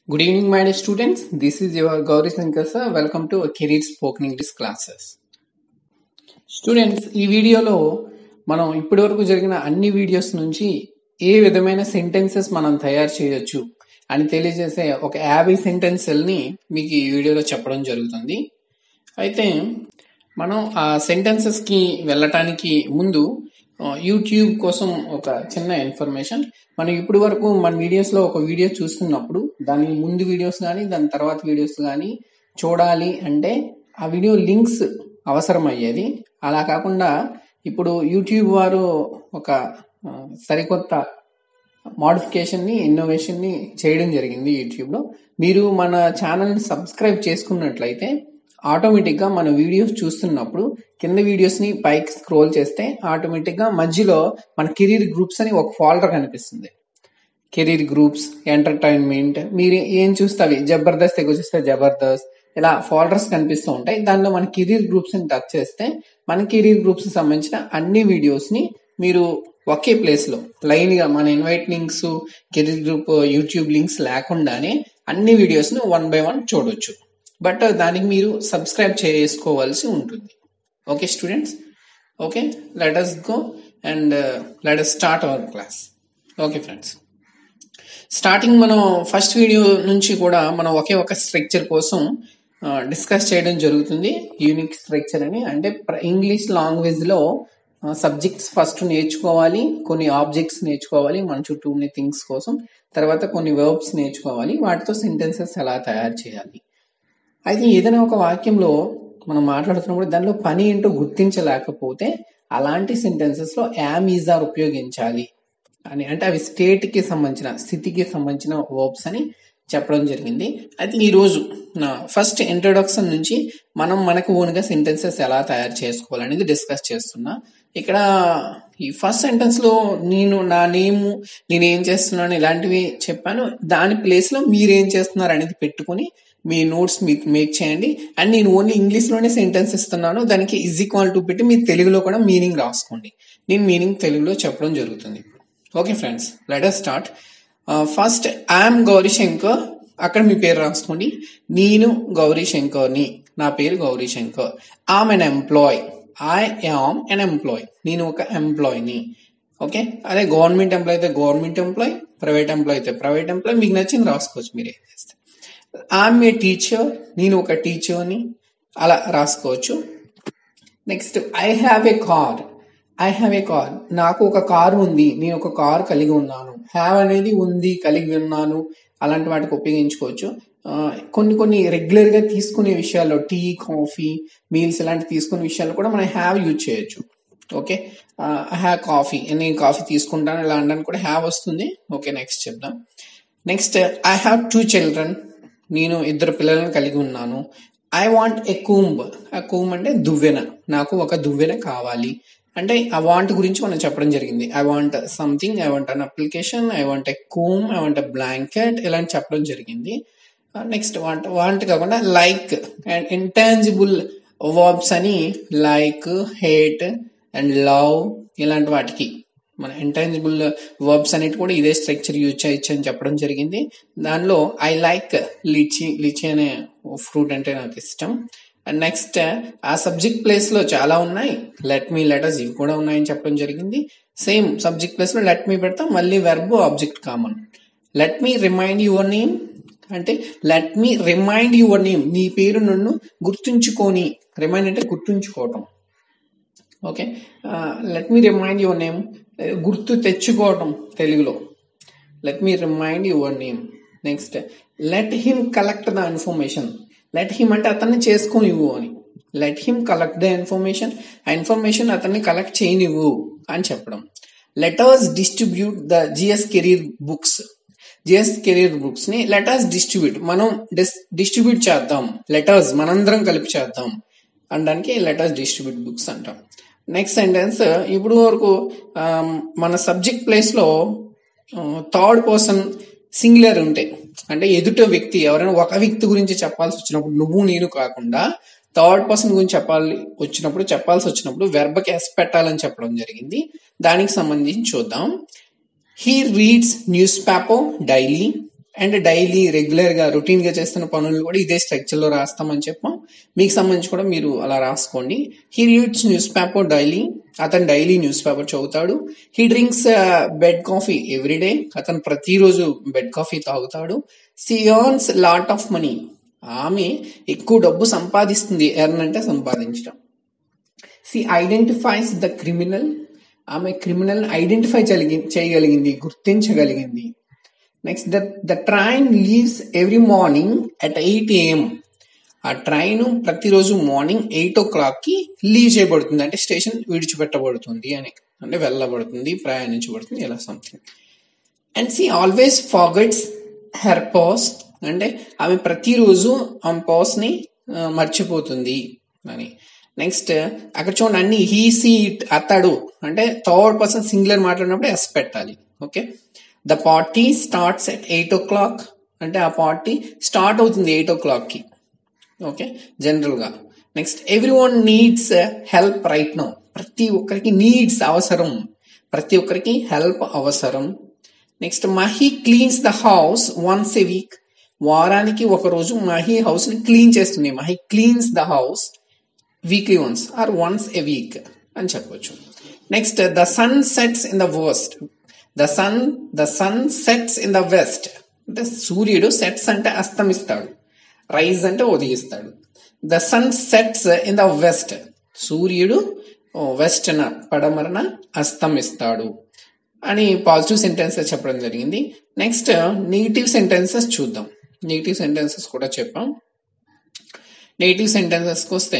Good evening, my dear students. This is your Gauri Shankar sir. Welcome to Career Spoken English classes. Students ఈ వీడియోలో మనం ఇప్పటివరకు జరిగిన అన్ని వీడియోస్ నుంచి ఏ విధమైన సెంటెన్సెస్ మనం తయారు చేయొచ్చు అని తెలియజేసే ఒక యాభై సెంటెన్సెల్ని మీకు ఈ వీడియోలో చెప్పడం జరుగుతుంది అయితే మనం ఆ సెంటెన్సెస్ కి వెళ్ళటానికి ముందు ఆ, యూట్యూబ్ కోసం ఒక చిన్న ఇన్ఫర్మేషన్ మనం ఇప్పటి వరకు మన వీడియోస్ లో ఒక వీడియో చూస్తున్నప్పుడు దాని ముందు వీడియోస్ కానీ దాని తర్వాత వీడియోస్ కానీ చూడాలి అంటే ఆ వీడియో లింక్స్ అవసరం అయ్యేది అలా కాకుండా ఇప్పుడు యూట్యూబ్ వారు ఒక ఆ, సరికొత్త మోడిఫికేషన్ ని ఇన్నోవేషన్ ని చేయడం జరిగింది యూట్యూబ్ లో మీరు మన ఛానల్ ని సబ్స్క్రైబ్ చేసుకున్నట్లయితే ఆటోమేటిక్ గా మన వీడియోస్ చూస్తున్నప్పుడు కింద వీడియోస్ ని పైకి స్క్రోల్ చేస్తే ఆటోమేటిక్ గా మధ్యలో మన కెరీర్ గ్రూప్స్ అని ఒక ఫోల్డర్ కనిపిస్తుంది కెరీర్ గ్రూప్స్ ఎంటర్టైన్మెంట్ మీరు ఏం చూస్తే అవి జబర్దస్త్ ఎక్కువ చూస్తే జబర్దస్త్ ఇలా ఫోల్డర్స్ కనిపిస్తూ ఉంటాయి దానిలో మన కెరీర్ గ్రూప్స్ ని టచ్ చేస్తే మన కెరీర్ గ్రూప్స్ కి సంబంధించిన అన్ని వీడియోస్ ని మీరు ఒకే ప్లేస్ లో లైన్ గా మన invite links career group YouTube links లేకుండానే అన్ని వీడియోస్ ని వన్ బై వన్ చూడొచ్చు బట్ దానికి మీరు సబ్స్క్రైబ్ చేసుకోవాల్సి ఉంటుంది okay students okay let us go and let us start our class okay friends starting మనం ఫస్ట్ వీడియో నుంచి కూడా మనం ఒకే ఒక స్ట్రక్చర్ కోసం డిస్కస్ చేయడం జరుగుతుంది యూనిక్ స్ట్రక్చర్ అని అంటే ఇంగ్లీష్ లాంగ్వేజ్ లో సబ్జెక్ట్స్ ఫస్ట్ నేర్చుకోవాలి కొన్ని ఆబ్జెక్ట్స్ నేర్చుకోవాలి మన చుట్టూ ఉన్న థింగ్స్ కోసం తర్వాత కొన్ని వర్బ్స్ నేర్చుకోవాలి వాటితో సెంటెన్సెస్ ఎలా తయారు చేయాలి అయితే ఏదైనా ఒక వాక్యంలో మనం మాట్లాడుతున్నప్పుడు దానిలో పని ఏంటో గుర్తించలేకపోతే అలాంటి సెంటెన్సెస్ లో యామ్ ఈజ్ ఆర్ ఉపయోగించాలి అని అంటే అవి స్టేట్ కి సంబంధించిన స్థితికి సంబంధించిన వర్బ్స్ అని చెప్పడం జరిగింది అయితే ఈ రోజు నా ఫస్ట్ ఇంట్రొడక్షన్ నుంచి మనం మనకు ఓన్గా సెంటెన్సెస్ ఎలా తయారు చేసుకోవాలనేది డిస్కస్ చేస్తున్నా ఇక్కడ ఈ ఫస్ట్ సెంటెన్స్ లో నేను నా నేము నేను ఏం చేస్తున్నాను ఇలాంటివి చెప్పాను దాని ప్లేస్ లో మీరు ఏం చేస్తున్నారు అనేది పెట్టుకుని మీ నోట్స్ మీకు మేక్ చేయండి అండ్ నేను ఓన్లీ ఇంగ్లీష్ లోనే సెంటెన్స్ ఇస్తున్నాను దానికి ఈజ్ ఈక్వల్ టు పెట్టి మీరు తెలుగులో కూడా మీనింగ్ రాసుకోండి నేను మీనింగ్ తెలుగులో చెప్పడం జరుగుతుంది okay friends let us start first I'm Gauri Shankar అక్కడ మీ పేరు రాసుకోండి నేను గౌరీ శంకర్ని నా పేరు Gauri Shankar I'm an employee I am an employee నేను ఒక ఎంప్లాయ్ని ఓకే అదే గవర్నమెంట్ ఎంప్లాయ్ అయితే గవర్నమెంట్ ఎంప్లాయ్ ప్రైవేట్ ఎంప్లాయ్ అయితే ప్రైవేట్ ఎంప్లాయ్ మీకు నచ్చింది రాసుకోవచ్చు మీరు ఏం చేస్తే ఐఎమ్ ఏ టీచర్ నేను ఒక టీచర్ని అలా రాసుకోవచ్చు next I have a car I have a car నాకు ఒక కారు ఉంది నేను ఒక కార్ కలిగి ఉన్నాను హ్యావ్ అనేది ఉంది కలిగి ఉన్నాను అలాంటి వాటికి ఉపయోగించుకోవచ్చు ఆ, కొన్ని కొన్ని రెగ్యులర్ గా తీసుకునే విషయాల్లో టీ కాఫీ మీల్స్ ఇలాంటి తీసుకునే విషయాల్లో కూడా మనం హ్యావ్ యూజ్ చేయొచ్చు ఓకే ఐ హ్యావ్ కాఫీ నేను కాఫీ తీసుకుంటాను ఇలా అనడానికి కూడా హ్యావ్ వస్తుంది ఓకే నెక్స్ట్ చెప్దాం next I have two children నేను ఇద్దరు పిల్లలను కలిగి ఉన్నాను ఐ వాంట్ ఎ కూంబ్ ఆ కూంబ్ అంటే దువ్వెన నాకు ఒక దువ్వెన కావాలి అంటే ఆ వాంట్ గురించి మనం చెప్పడం జరిగింది I want something I want an application I want a comb I want a blanket ఇలాంటి చెప్పడం జరిగింది నెక్స్ట్ వాంట్ వాంట్ కాకుండా లైక్ అండ్ ఇంటాంజిబుల్ వర్బ్స్ అని లైక్ హేట్ అండ్ లవ్ ఇలాంటి వాటికి మన ఇంటాంజిబుల్ వర్బ్స్ అన్నిటి కూడా ఇదే స్ట్రక్చర్ యూజ్ చేయొచ్చు అని చెప్పడం జరిగింది దానిలో ఐ లైక్ లిచి లిచి అనే ఫ్రూట్ అంటే నాకు ఇష్టం అండ్ నెక్స్ట్ ఆ సబ్జెక్ట్ ప్లేస్ లో చాలా ఉన్నాయి లెట్ మీ లెటర్స్ ఇవి కూడా ఉన్నాయని చెప్పడం జరిగింది సేమ్ సబ్జెక్ట్ ప్లేస్ లో లెట్ మీ పెడతాం మళ్ళీ verb object common let me remind your name అంటే let me remind your name నీ పేరు నన్ను గుర్తుంచుకొని రిమైండ్ అంటే గుర్తుంచుకోవటం okay let me remind your name గుర్తు తెచ్చుకోవటం తెలుగులో let me remind your name next let him collect the information let him అంటే అతన్ని చేసుకోనివ్వు అని let him collect the information ఆ ఇన్ఫర్మేషన్ అతన్ని కలెక్ట్ చేయనివ్వు అని చెప్పడం letters distribute the G S career books G S career books ని లెటర్స్ డిస్ట్రిబ్యూట్ మనం డిస్ట్రిబ్యూట్ చేద్దాం లెటర్స్ మనందరం కలిపి చేద్దాం అనడానికి లెటర్స్ డిస్ట్రిబ్యూట్ బుక్స్ అంటాం నెక్స్ట్ సెంటెన్స్ ఇప్పుడు వరకు ఆ, మన సబ్జెక్ట్ ప్లేస్ లో థర్డ్ పర్సన్ సింగులర్ ఉంటాయి అంటే ఎదుట వ్యక్తి ఎవరైనా ఒక వ్యక్తి గురించి చెప్పాల్సి వచ్చినప్పుడు నువ్వు నేను కాకుండా థర్డ్ పర్సన్ గురించి చెప్పాలి వచ్చినప్పుడు చెప్పాల్సి వచ్చినప్పుడు వెర్బకి ఎస్ పెట్టాలని చెప్పడం జరిగింది దానికి సంబంధించి చూద్దాం he reads newspaper daily and daily regular గా రొటీన్ గా చేస్తున్న పనులు కూడా ఇదే స్ట్రక్చర్ లో రాస్తామని చెప్పాం మీకు సంబంధించి కూడా మీరు అలా రాసుకోండి he reads newspaper daily అతను డైలీ న్యూస్ పేపర్ చదువుతాడు he drinks bed coffee every day అతను ప్రతిరోజు బెడ్ కాఫీ తాగుతాడు she earns lot of money ఆమె ఎక్కువ డబ్బు సంపాదిస్తుంది ఎర్న్ అంటే సంపాదించడం సి ఐడెంటిఫైస్ ద క్రిమినల్ ఆమె క్రిమినల్ ఐడెంటిఫై చేయగలిగింది గుర్తించగలిగింది next the the train leaves every morning at eight A M ఆ ట్రైన్ ప్రతిరోజు మార్నింగ్ ఎయిట్ ఓ క్లాక్ కి లీవ్ చేయబడుతుంది అంటే స్టేషన్ విడిచిపెట్టబడుతుంది అని అంటే వెళ్ళబడుతుంది ప్రయాణించబడుతుంది ఇలా something and she always forgets her pass అంటే ఆమె ప్రతిరోజు ఆమె పాస్ ని ఆ, మర్చిపోతుంది అని నెక్స్ట్ అక్కడ చూడండి అన్ని హీ సీ ఇట్ అతడు అంటే థర్డ్ పర్సన్ సింగులర్ మాట్లాడినప్పుడు ఎస్ పెట్టాలి okay the party starts at eight o'clock అంటే ఆ పార్టీ స్టార్ట్ అవుతుంది ఎయిట్ ఓ క్లాక్ కి ఓకే జనరల్ గా next every one needs help right now ప్రతి ఒక్కరికి నీడ్స్ అవసరం ప్రతి ఒక్కరికి హెల్ప్ అవసరం next Mahi cleans the house once a week వారానికి ఒక రోజు మహి హౌస్ ని క్లీన్ చేస్తుంది Mahi cleans the house weekly once or once a week అని చెప్పొచ్చు next the sun sets in the west the sun the sun sets in the west అంటే సూర్యుడు sets అంటే అస్తమిస్తాడు రైజ్ అంటే ఉదయిస్తాడు the sun sets in the west సూర్యుడు west పడమరన అస్తమిస్తాడు అని పాజిటివ్ సెంటెన్సెస్ చెప్పడం జరిగింది నెక్స్ట్ నెగిటివ్ సెంటెన్సెస్ చూద్దాం నెగిటివ్ సెంటెన్సెస్ కూడా చెప్పాం నెగిటివ్ సెంటెన్సెస్కి వస్తే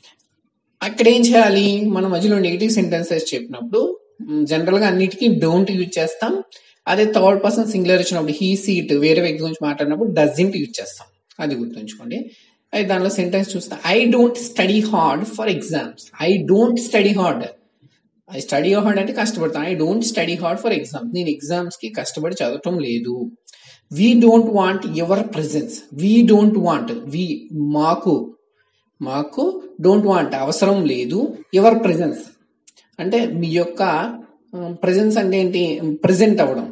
అక్కడ ఏం చేయాలి మన మధ్యలో నెగిటివ్ సెంటెన్సెస్ చెప్పినప్పుడు జనరల్ గా అన్నిటికీ డోంట్ యూజ్ చేస్తాం అదే థర్డ్ పర్సన్ సింగులర్ వచ్చినప్పుడు హీ సీట్ వేరే వ్యక్తి గురించి మాట్లాడినప్పుడు డజంట్ యూజ్ చేస్తాం అది గుర్తుంచుకోండి అయితే దానిలో సెంటెన్స్ చూస్తే I don't study hard for exams I don't study hard I study hard అంటే కష్టపడతాను I don't study hard for exams నేను ఎగ్జామ్స్ కి కష్టపడి చదవటం లేదు we don't want your presence we don't want we మాకు మాకు డోంట్ వాంట్ అవసరం లేదు యువర్ ప్రెజెన్స్ అంటే మీ యొక్క ప్రెజెన్స్ అంటే ఏంటి ప్రెజెంట్ అవ్వడం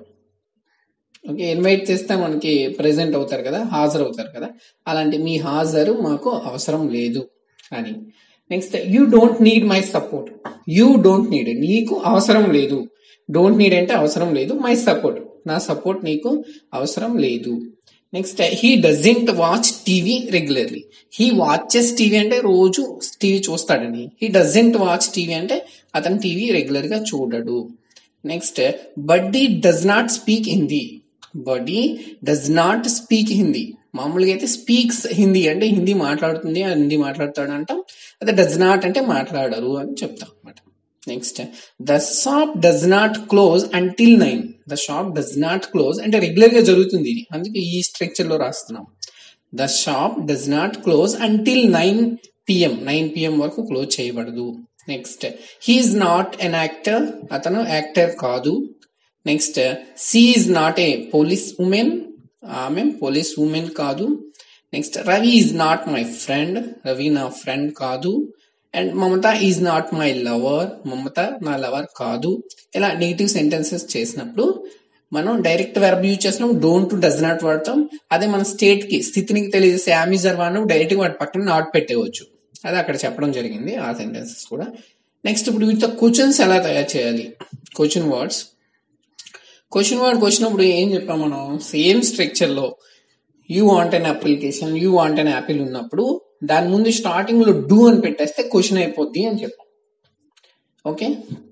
ఓకే ఇన్వైట్ చేస్తే మనకి ప్రెజెంట్ అవుతారు కదా హాజరు అవుతారు కదా అలాంటి మీ హాజరు మాకు అవసరం లేదు అని next you don't need my support you don't need నీకు అవసరం లేదు డోంట్ నీడ్ అంటే అవసరం లేదు మై సపోర్ట్ నా సపోర్ట్ నీకు అవసరం లేదు next he doesn't watch TV regularly he watches TV అంటే రోజు టీవీ చూస్తాడని హీ డజంట్ వాచ్ టీవీ అంటే అతను టీవీ రెగ్యులర్ గా చూడడు next buddy does not speak Hindi buddy does not speak Hindi మామూలుగా అయితే స్పీక్స్ హిందీ అంటే హిందీ మాట్లాడుతుంది ఆ హిందీ మాట్లాడతాడు అంటాం అదే డస్ నాట్ అంటే మాట్లాడరు అని చెప్తాం అనమాట next the shop does not close until nine the shop does not close అంటే రెగ్యులర్ గా జరుగుతుంది ఇది అందుకే ఈ స్ట్రక్చర్ లో రాస్తున్నాం the shop does not close until nine PM nine PM వరకు క్లోజ్ చేయబడదు next he is not an actor అతను యాక్టర్ కాదు next she is not a police woman ఆమె పోలీస్ ఉమెన్ కాదు next Ravi is not my friend Ravi నా friend కాదు and Mamata is not my lover Mamata నా lover కాదు ఇలా నెగిటివ్ సెంటెన్సెస్ చేసినప్పుడు మనం డైరెక్ట్ వెర్బ్ యూజ్ చేసినప్పుడు డోంట్ డస్ నాట్ వాడతాం అదే మన స్టేట్ కి స్థితిని తెలియజేసే ఆమిజర్ వాడినప్పుడు డైరెక్ట్ గా వాటి పక్కన నాట్ పెట్టేవచ్చు అది అక్కడ చెప్పడం జరిగింది ఆ సెంటెన్సెస్ కూడా నెక్స్ట్ ఇప్పుడు వీటితో క్వశ్చన్స్ ఎలా తయారు చేయాలి క్వశ్చన్ వర్డ్స్ క్వశ్చన్ వర్డ్ వచ్చినప్పుడు ఏం చెప్పాం మనం సేమ్ స్ట్రక్చర్ లో you want an application you want an apple ఉన్నప్పుడు దాని ముందు స్టార్టింగ్ లో డూ అని పెట్టేస్తే క్వశ్చన్ అయిపోద్ది అని చెప్పాం ఓకే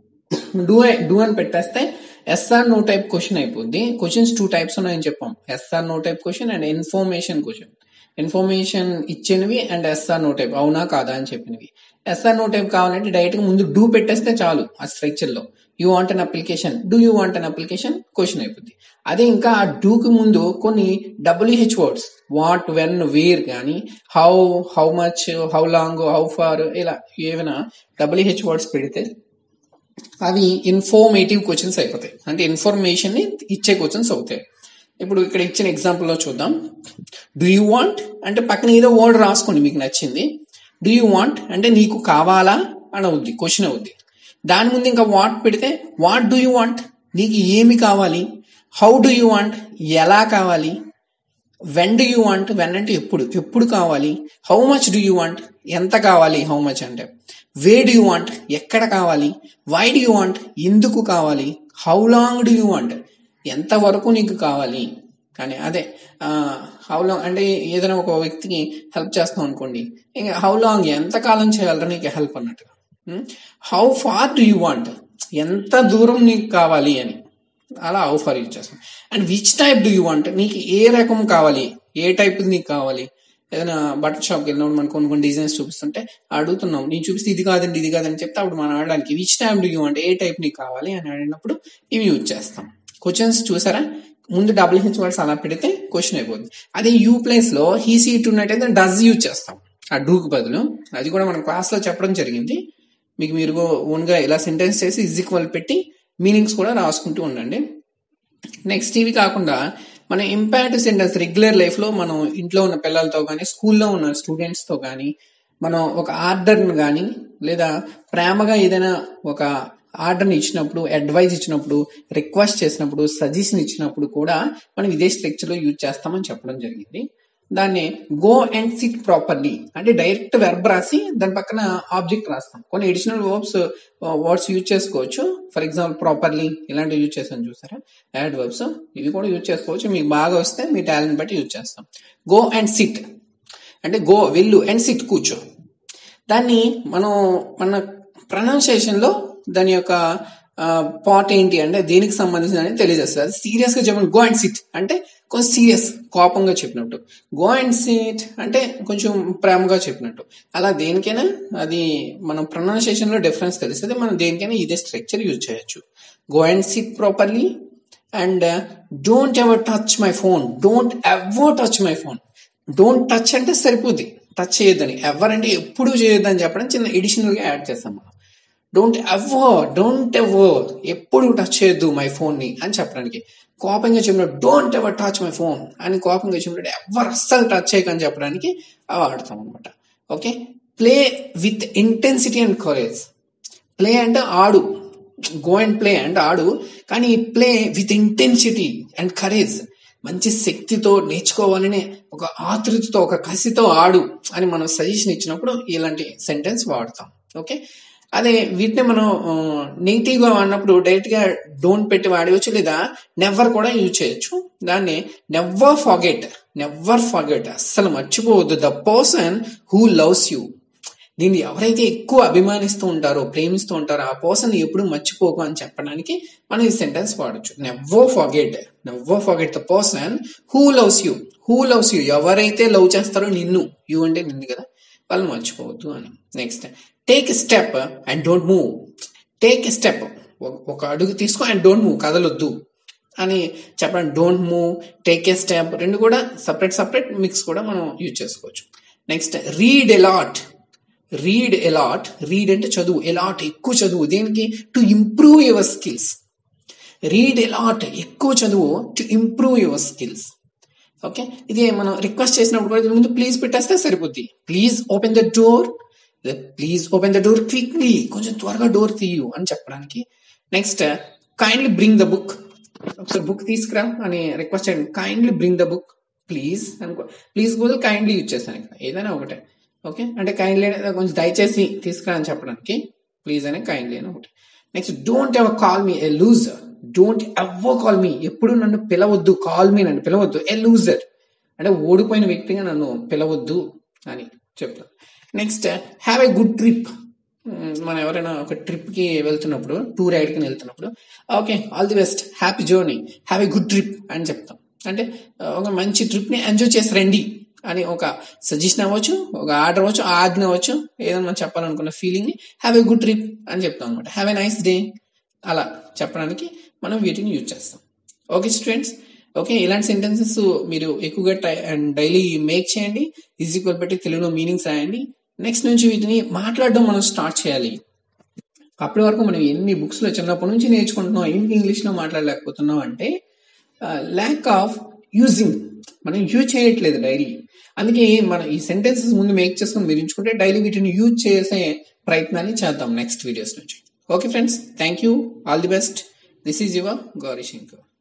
డూ డూ అని పెట్టేస్తే ఎస్ఆర్ నో టైప్ క్వశ్చన్ అయిపోద్ది క్వశ్చన్స్ టూ టైప్స్ ఉన్నాయని చెప్పాం yes or no type question and information question information ఇచ్చినవి అండ్ ఎస్ఆర్ నో టైప్ అవునా కాదా అని చెప్పినవి ఎస్ఆర్ నో టైప్ కావాలంటే డైరెక్ట్ గా ముందు డూ పెట్టేస్తే చాలు ఆ స్ట్రక్చర్ లో you want an application do you want an application question అయిపోద్ది అదే ఇంకా ఆ డూకి ముందు కొన్ని WH words what when where కానీ how how much how long how far ఇలా ఏమైనా డబ్ల్యూహెచ్ వర్డ్స్ పెడితే అవి ఇన్ఫర్మేటివ్ క్వశ్చన్స్ అయిపోతాయి అంటే ఇన్ఫర్మేషన్ ని ఇచ్చే క్వశ్చన్స్ అవుతాయి ఇప్పుడు ఇక్కడ ఇచ్చిన ఎగ్జాంపుల్ లో చూద్దాం డూ యూ వాంట్ అంటే పక్కన ఏదో వర్డ్ రాసుకోండి మీకు నచ్చింది డూ యూ వాంట్ అంటే నీకు కావాలా అని అవుద్ది క్వశ్చన్ అవుద్ది దాని ముందు ఇంకా వాట్ పెడితే వాట్ డూ యూ వాంట్ నీకు ఏమి కావాలి హౌ డూ యూ వాంట్ ఎలా కావాలి when do you want when అంటే ఎప్పుడు ఎప్పుడు కావాలి how much do you want ఎంత కావాలి హౌ మచ్ అంటే వే డు యూ వాంట్ ఎక్కడ కావాలి వై డు యూ వాంట్ ఎందుకు కావాలి how long do you want ఎంత వరకు నీకు కావాలి కానీ అదే హౌ లాంగ్ అంటే ఏదైనా ఒక వ్యక్తికి హెల్ప్ చేస్తాం అనుకోండి ఇంకా హౌ లాంగ్ ఎంత కాలం చేయాలరా నీకు హెల్ప్ అన్నట్టుగా how far do you want ఎంత దూరం నీకు కావాలి అని అలా హౌ ఫార్ యూజ్ చేస్తాం and which type do you want నీకు ఏ రకం కావాలి ఏ టైప్ నీకు కావాలి ఏదైనా బట్టల షాప్కి వెళ్ళినప్పుడు మనకు కొన్ని కొన్ని డిజైన్స్ చూపిస్తుంటే అడుగుతున్నాం నేను చూపిస్తే ఇది కాదండి ఇది కాదని చెప్తే అప్పుడు మనం ఆడడానికి which type do you want ఏ టైప్ నీకు కావాలి అని అడిగినప్పుడు ఇవి యూజ్ చేస్తాం క్వశ్చన్స్ చూసారా ముందు డబుల్ హెచ్ వర్డ్స్ అలా పెడితే క్వశ్చన్ అయిపోతుంది అదే యూ ప్లేస్ లో హీ సీట్ ఉన్నట్టయితే డస్ యూజ్ చేస్తాం ఆ డూకు బదులు అది కూడా మనం క్లాస్ లో చెప్పడం జరిగింది మీకు మీరు ఓన్గా ఇలా సెంటెన్స్ చేసి ఇజ్ ఈక్వల్ పెట్టి మీనింగ్స్ కూడా రాసుకుంటూ ఉండండి నెక్స్ట్ ఇవి కాకుండా మన ఇంపాక్ట్ సెంటెన్స్ రెగ్యులర్ లైఫ్ లో మనం ఇంట్లో ఉన్న పిల్లలతో కానీ స్కూల్లో ఉన్న స్టూడెంట్స్ తో కానీ మనం ఒక ఆర్డర్ని కానీ లేదా ప్రేమగా ఏదైనా ఒక ఆర్డర్ని ఇచ్చినప్పుడు అడ్వైజ్ ఇచ్చినప్పుడు రిక్వెస్ట్ చేసినప్పుడు సజెషన్ ఇచ్చినప్పుడు కూడా మనం ఇదే స్ట్రక్చర్ లో యూజ్ చేస్తామని చెప్పడం జరిగింది దాన్ని గో అండ్ సిట్ ప్రాపర్లీ అంటే డైరెక్ట్ వెర్బ్ రాసి దాని పక్కన ఆబ్జెక్ట్ రాస్తాం కొన్ని ఎడిషనల్ వర్బ్స్ వర్డ్స్ యూజ్ చేసుకోవచ్చు ఫర్ ఎగ్జాంపుల్ ప్రాపర్లీ ఇలాంటివి యూజ్ చేస్తాను చూసారా యాడ్ వర్బ్స్ ఇవి కూడా యూజ్ చేసుకోవచ్చు మీకు బాగా వస్తే మీ టాలెంట్ బట్టి యూజ్ చేస్తాం గో అండ్ సిట్ అంటే గో వెళ్ళు అండ్ సిట్ కూర్చో దాన్ని మనం మన ప్రొనౌన్సియేషన్ లో దాని యొక్క పాట్ ఏంటి అంటే దేనికి సంబంధించిన అనేది తెలియజేస్తుంది అది సీరియస్ గా చెప్పండి గో అండ్ సిట్ అంటే కొంచెం సీరియస్ కోపంగా చెప్పినట్టు గో అండ్ సిట్ అంటే కొంచెం ప్రేమగా చెప్పినట్టు అలా దేనికైనా అది మనం ప్రొనౌన్సియేషన్ లో డిఫరెన్స్ తెలుస్తుంది మనం దేనికైనా ఇదే స్ట్రక్చర్ యూజ్ చేయొచ్చు go and sit properly and don't ever touch my phone don't ever touch my phone don't touch అంటే సరిపోద్ది టచ్ చేయొద్దని ఎవరంటే ఎప్పుడు చేయొద్దని చెప్పడం చిన్న ఎడిషనల్ గా యాడ్ చేస్తాం మనం డోంట్ ఎవర్ డోంట్ ఎవర్ ఎప్పుడు టచ్ చేయొద్దు మై ఫోన్ ని అని చెప్పడానికి కోపంగా చెప్పినట్టు don't ever touch my phone అని కోపంగా చెప్పినట్టు ఎవరు అస్సలు టచ్ చేయకని చెప్పడానికి అవి వాడతాం అనమాట okay play with intensity and courage play అంటే ఆడు గో అండ్ ప్లే అంటే ఆడు కానీ play with intensity and courage మంచి శక్తితో నేర్చుకోవాలని ఒక ఆతృతతో ఒక కసితో ఆడు అని మనం సజెషన్ ఇచ్చినప్పుడు ఇలాంటి సెంటెన్స్ వాడతాం ఓకే అదే వీటిని మనం నెగిటివ్ గా వాడినప్పుడు డైరెక్ట్ గా డోంట్ పెట్టి వాడవచ్చు లేదా నెవర్ కూడా యూజ్ చేయొచ్చు దాన్ని నెవర్ ఫాగెట్ నెవర్ ఫాగెట్ అస్సలు మర్చిపోవద్దు the person who loves you దీన్ని ఎవరైతే ఎక్కువ అభిమానిస్తూ ఉంటారో ప్రేమిస్తూ ఉంటారో ఆ పర్సన్ ఎప్పుడు మర్చిపోకు అని చెప్పడానికి మనం ఈ సెంటెన్స్ వాడచ్చు never forget never forget the person who loves you who loves you ఎవరైతే లవ్ చేస్తారో నిన్ను యూ అంటే నిన్ను కదా వాళ్ళని మర్చిపోవద్దు అని next take step and don't move take step ఒక అడుగు తీసుకో అండ్ డోంట్ మూవ్ కదలొద్దు అని చెప్పండి don't move take a step రెండు కూడా సపరేట్ సపరేట్ మిక్స్ కూడా మనం యూజ్ చేసుకోవచ్చు next read a lot read a lot read అంటే చదువు ఎలాట్ ఎక్కువ చదువు దేనికి to improve your skills read a lot ఎక్కువ చదువు to improve your skills okay ఇది మనం రిక్వెస్ట్ చేసినప్పుడు కూడా ముందు ప్లీజ్ పెట్టేస్తే సరిపోద్ది please open the door please open the door quickly కొంచెం త్వరగా డోర్ తీయు అని చెప్పడానికి next kindly bring the book ఒకసారి బుక్ తీసుకురా అని రిక్వెస్ట్ చేయండి kindly bring the book please అనుకో ప్లీజ్ బదులు కైండ్లీ యూజ్ చేస్తాను ఇక్కడ ఏదైనా ఒకటే ఓకే అంటే కైండ్లీ కొంచెం దయచేసి తీసుకురా అని చెప్పడానికి ప్లీజ్ అనే కైండ్లీ అని ఒకటి next don't ever call me a loser don't ever call me ఎప్పుడు నన్ను పిలవద్దు కాల్ మీ నన్ను పిలవద్దు ఏ లూజర్ అంటే ఓడిపోయిన వ్యక్తిగా నన్ను పిలవద్దు అని చెప్తాను next have a good trip మనం ఎవరైనా ఒక ట్రిప్ కి వెళ్తున్నప్పుడు టూర్ రైడ్ కి వెళ్తున్నప్పుడు okay all the best happy journey have a good trip అని చెప్తాం అంటే ఒక మంచి ట్రిప్ ని ఎంజాయ్ చేసి రండి అని ఒక సజెషన్ అవ్వచ్చు ఒక ఆర్డర్ అవ్వచ్చు ఆజ్ఞ అవ్వచ్చు ఏదైనా మనం చెప్పాలనుకున్న ఫీలింగ్ ని హ్యావ్ ఏ గుడ్ ట్రిప్ అని చెప్తాం అనమాట హ్యావ్ ఏ నైస్ డే అలా చెప్పడానికి మనం వీటిని యూజ్ చేస్తాం ఓకే స్టూడెంట్స్ ఓకే ఇలాంటి సెంటెన్సెస్ మీరు ఎక్కువగా డైలీ మేక్ చేయండి ఈజీ ఈక్వల్ పెట్టి తెలుగులో మీనింగ్స్ రాయండి నెక్స్ట్ నుంచి వీటిని మాట్లాడడం మనం స్టార్ట్ చేయాలి అప్పటి వరకు మనం ఎన్ని బుక్స్ లో చిన్నప్పటి నుంచి నేర్చుకుంటున్నాం ఎందుకు ఇంగ్లీష్ లో మాట్లాడలేకపోతున్నాం అంటే ల్యాక్ ఆఫ్ యూజింగ్ మనం యూజ్ చేయట్లేదు డైలీ అందుకే మనం ఈ సెంటెన్సెస్ ముందు మేక్ చేసుకుని మీరు ఎంచుకుంటే డైలీ వీటిని యూజ్ చేసే ప్రయత్నాన్ని చేద్దాం నెక్స్ట్ వీడియోస్ నుంచి okay friends thank you all the best this is your Gauri Shankar